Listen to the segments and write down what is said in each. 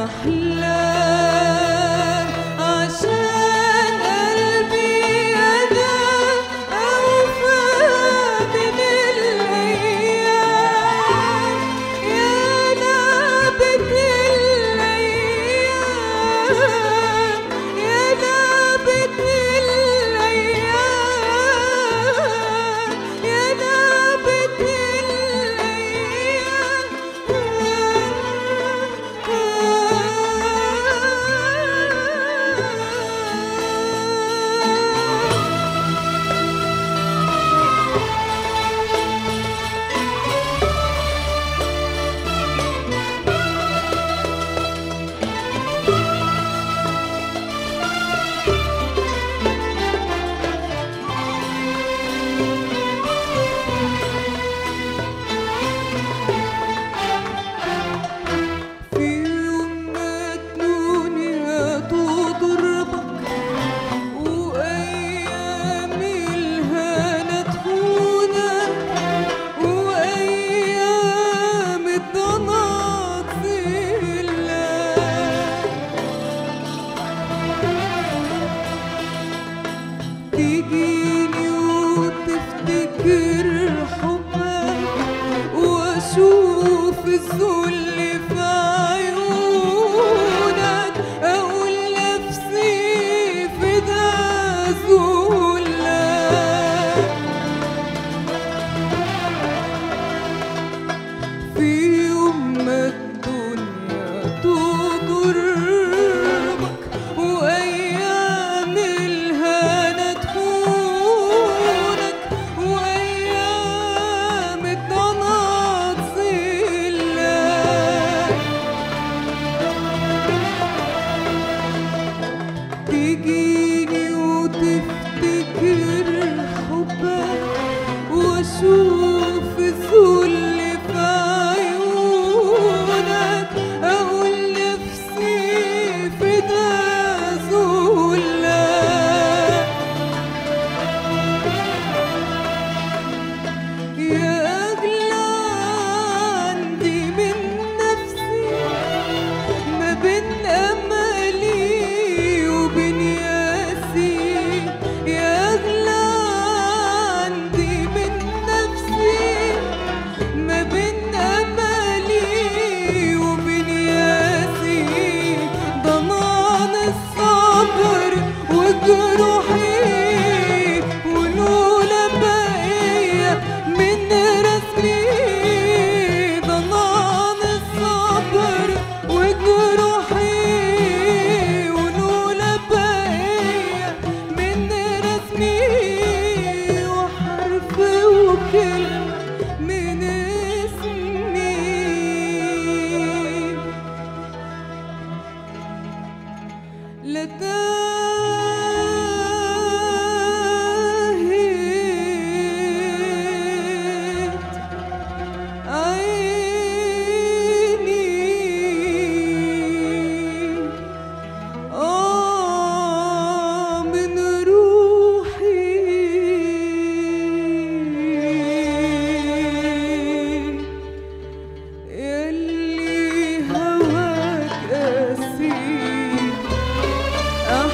أحلام عشان قلبي أنا أوفى من الأيام يا نابت الأيام يا نابت الأيام يا نابت الأيام في يوم ما الدنيا تضربك وأيام الهنا تخونك وأيام الضنا تذلك تجيني وتفتكر حبك واشوف الذل في عيونك اقول نفسي في ده ذلك في يوم ما الدنيا تضربك وأيام الهنا تخونك وأيام الضنا تذلك تجيني وتفتكر حبك واشوف الذل في عيونك اقول نفسي في ده ذلك يا أغلى عندي من نفسي ما بين أملي وبين ياسي يا أغلى عندي من نفسي ما بين أملي وبين ياسي ضمان الصبر وجروحي ولولا بقية من رسمي ضمان الصبر وجروحي ولولا بقية من رسمي وحرف وكلمة من اسمي لتاهت عيني آه من روحي يلي هواك أسير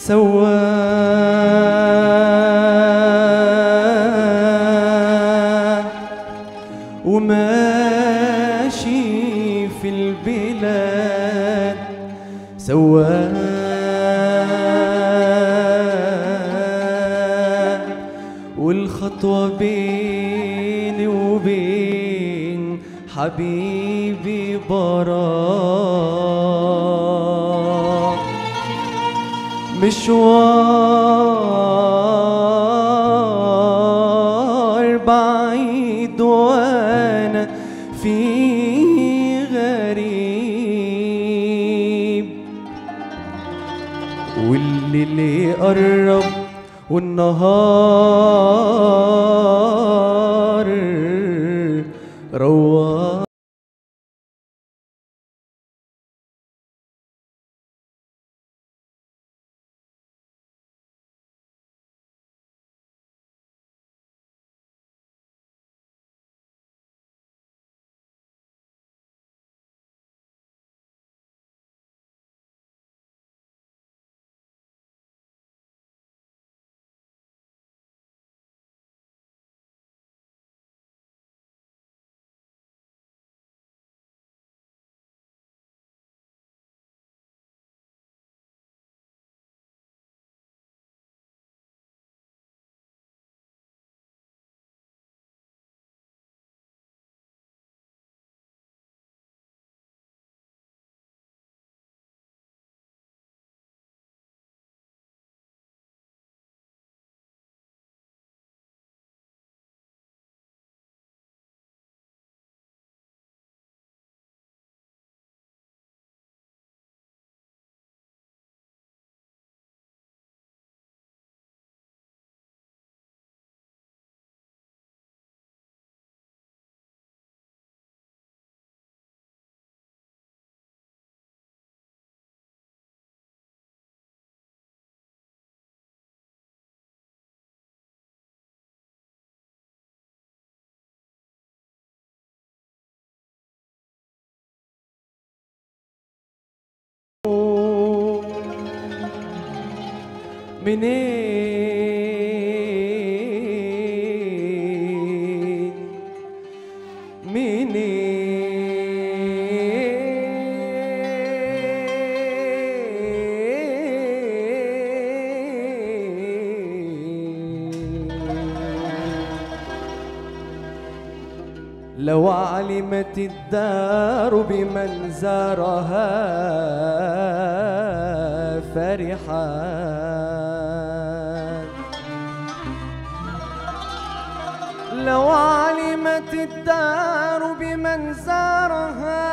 سواح وماشي في البلاد سواح والخطوة بيني وبين حبيبي براء مشوار بعيد وانا في غريب والليل يقرب والنهار روح منين منين لو علمت الدار بمن زارها فرحا لو علمت الدار بمن زارها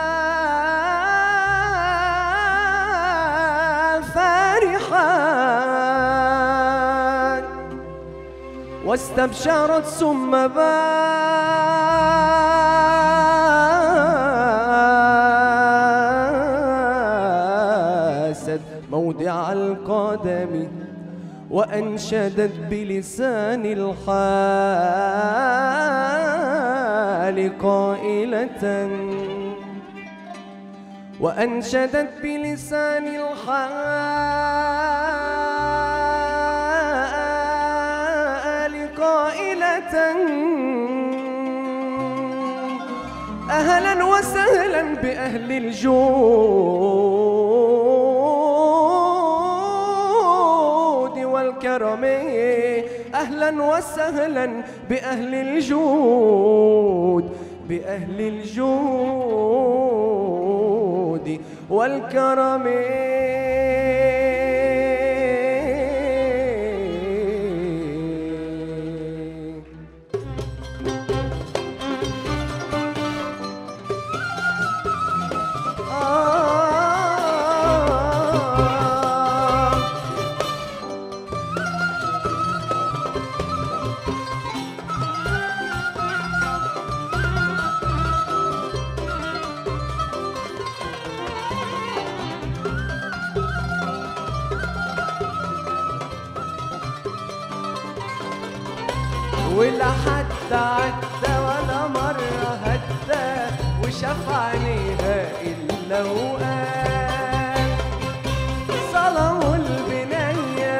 فرحا واستبشرت ثم باست موضع القدم وأنشدت بلسان الحال قائلة وأنشدت بلسان الحال قائلة أهلا وسهلا بأهل الجود والكرم أهلا وسهلا بأهل الجود بأهل الجود والكرم آه ولا حد عدى ولا مرة هدى وشاف عينيها إلا وقال صلوا البنية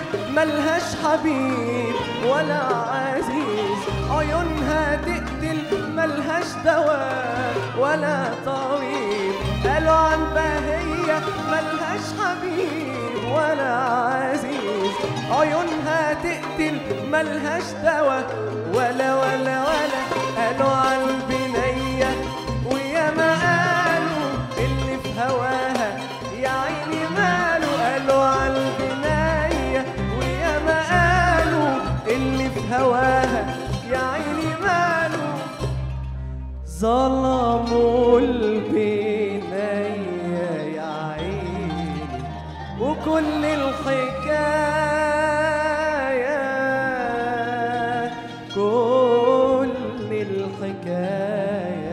ملهاش حبيب ولا عزيز عيونها تقتل ملهاش دواء ولا طبيب قالوا عن بهية ملهاش حبيب ولا عزيز عيونها تقتل ملهاش دواء ولا ولا ولا قالوا عن البنية ويا ما قالوا اللي في هواها يا عيني ماله قالوا عن البنية ويا ما قالوا اللي في هواها يا عيني ماله ظلموا البنية يا عيني وكل الحكاية كل الحكاية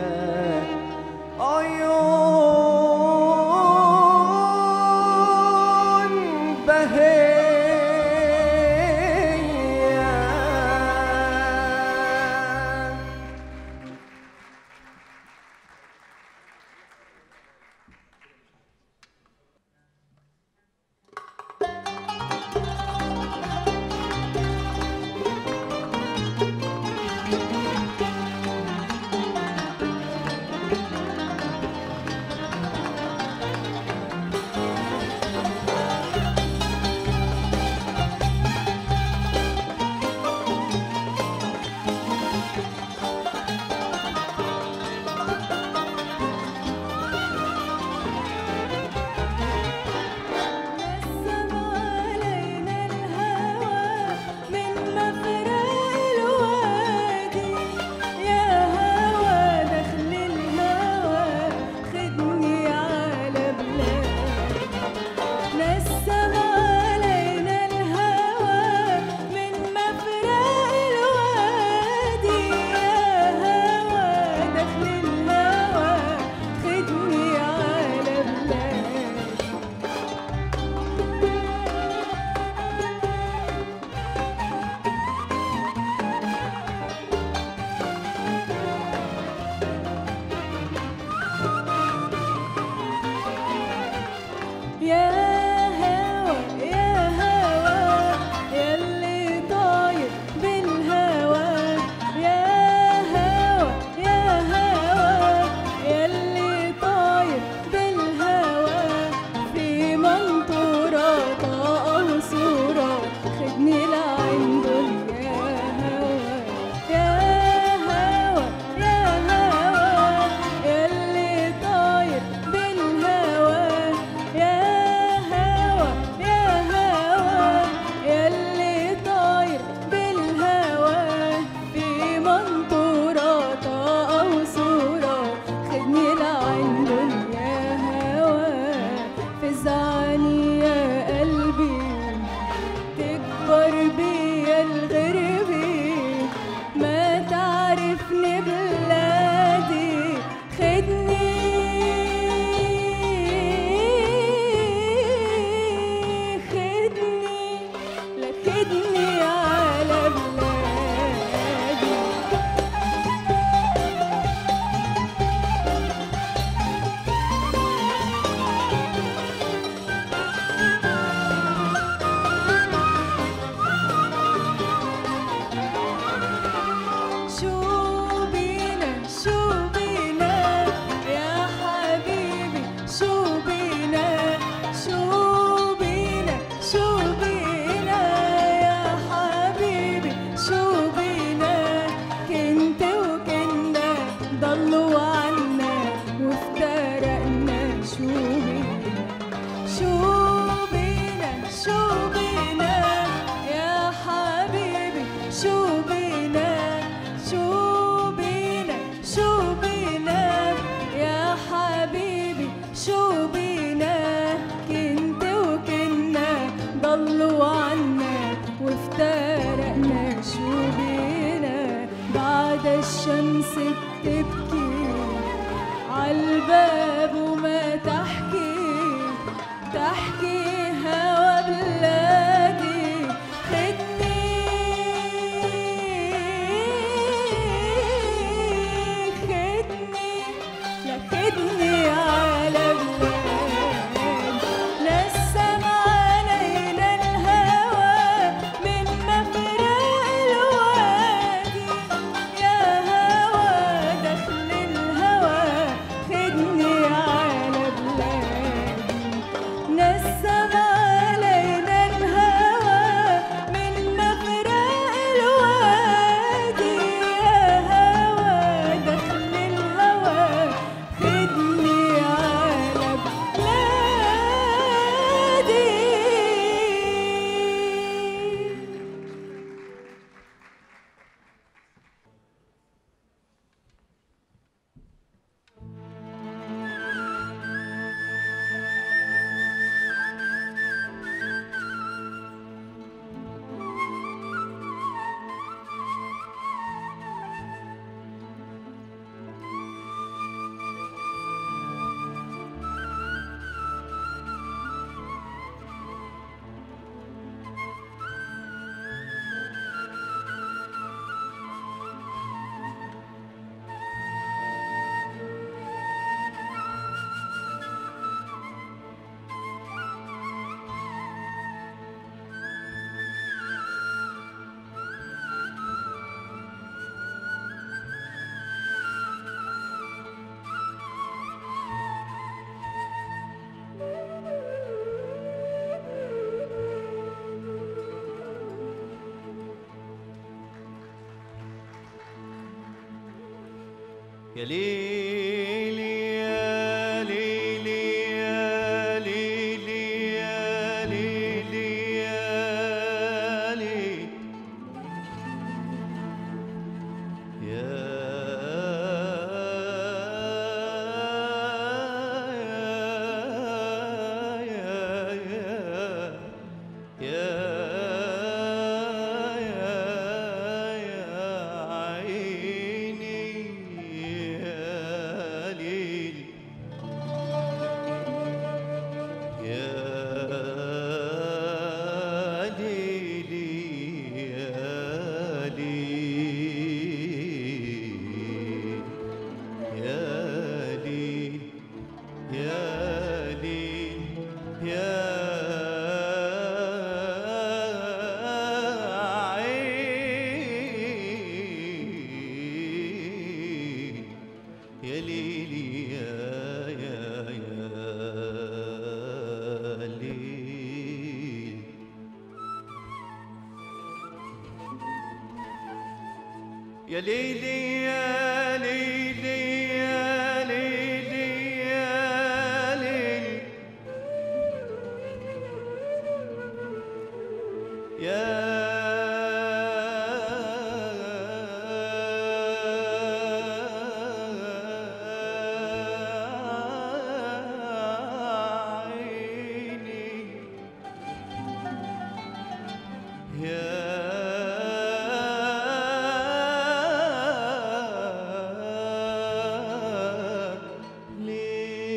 عيون بهية نسم علينا الهوى من مفرق الوادي يا هوى دخل الهوى خدني على بلادي نسم علينا الهوى من مفرق الوادي يا هوى دخل الهوى خدني على بلادي يا هوا يا هوا يلي طاير بالهوا يا هوا يا هوا يلي طاير بالهوا في منطورة طاقة وصورة خدني لعنده يا هوا يا هوا يا هوا يلي طاير بالهوا يا هوا يا هوا يلي طاير بالهوا في منطورة طاقة وصورة خدني لعنده يا هوا فزعني يا قلبي تكبر بيا الغربي ما تعرفني بلادي خدني خدني لخدني على بلادي شو بينا شو بينا يا حبيبي شو بينا شو بينا شو بينا يا حبيبي شو بينا كنت وكنا ضلوا عنا وافترقنا شو بينا شو بينا شو بينا يا حبيبي شو بينا شو بينا شو بينا يا حبيبي شو بينا كنت وكنا ضلوا عنا وافترقنا شو بينا بعد الشمس بتبكي عالباب وما تحكي تحكي هوا بلادي خدني خدني لخدني على بلاد نسم علينا الهوى يا ليلي يا ليلي يا ليلي يا ليلي يا ليلي يا يا يا يا يا عيني يا ليلي يا ليلي يا ليلي يا ليلي يا ليلي يا عيني يا ليلي يا يا يا ليلي يا ليلي يا ليلي يا ليلي يا ليلي يا عيني يا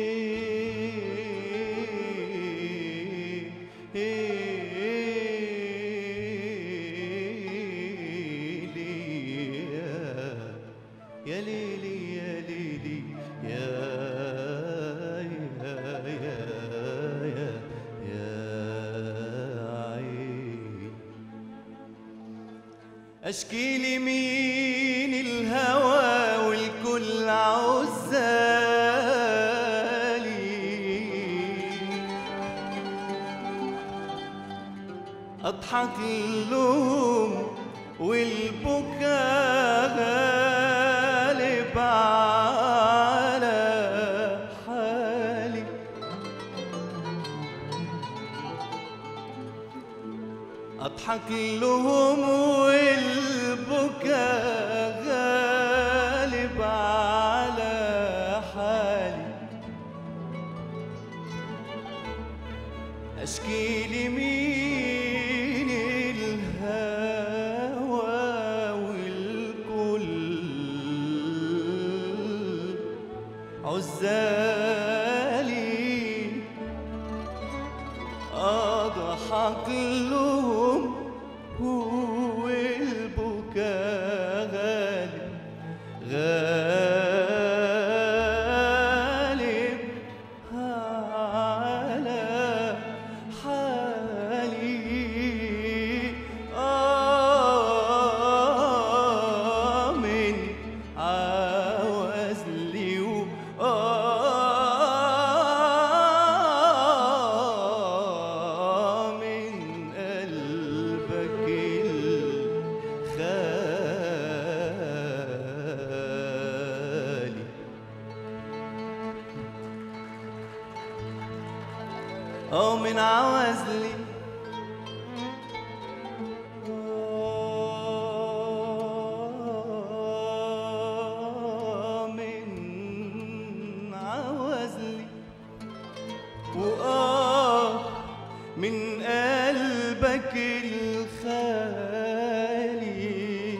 ليلي يا ليلي يا ليلي يا يا يا يا يا عيني اشكي لي مين الهوى والكل عزالي اضحك لهم والبكاء غالب على حالي اضحك لهم والبكاء غالب على حالي اشكي لمين الهوى والكل عزالي اضحك لهم والبكاء غالب غالب على حالي آه من عوزلي و آه من قلبك الخالي أو من عوزلي آه من عوزلي وآه من قلبك الخالي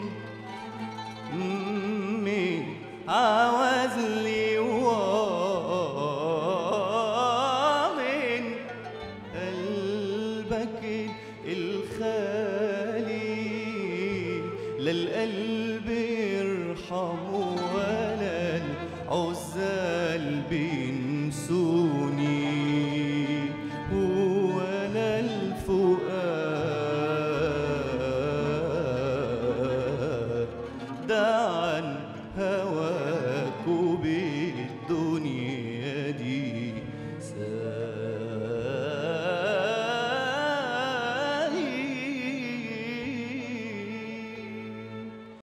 من عوزلي ومن قلبك الخالي للقلب